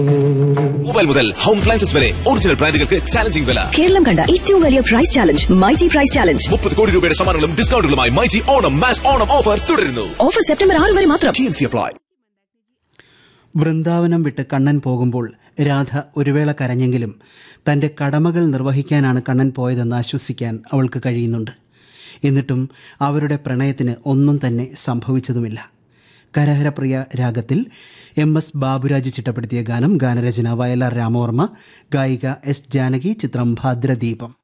mobile മുതൽ home appliances വരെ original ബ്രാൻഡുകൾക്ക് ചാലഞ്ചിങ് വില കേരളം കണ്ട ഏറ്റവും വലിയ price challenge myG price challenge മുപ്പത് കോടി രൂപയുടെ സമ്മാനങ്ങളും ഡിസ്കൗണ്ടുകളുമായി myG Onam match Onam offer തുടരുന്നു ഓഫർ സെപ്റ്റംബർ ആറ് വരെ മാത്രം T N C apply Vrindavanam വിട്ട് കണ്ണൻ പോകുമ്പോൾ രാധ ഒരു വേള കരഞ്ഞെങ്കിലും തൻ്റെ കടമകൾ നിർവഹിക്കാനാണ് കണ്ണൻ പോയതെന്ന് ആശ്വസിക്കാൻ അവൾക്ക് കഴിയുന്നുണ്ട് എന്നിട്ടും അവരുടെ പ്രണയത്തിന് ഒന്നും തന്നെ സംഭവിച്ചതുമില്ല കരഹരപ്രിയ രാഗത്തിൽ എം എസ് ബാബുരാജ് ചിട്ടപ്പെടുത്തിയ ഗാനം ഗാനരചന വയലാർ രാമവർമ്മ ഗായിക എസ് ജാനകി ചിത്രം ഭദ്രദീപം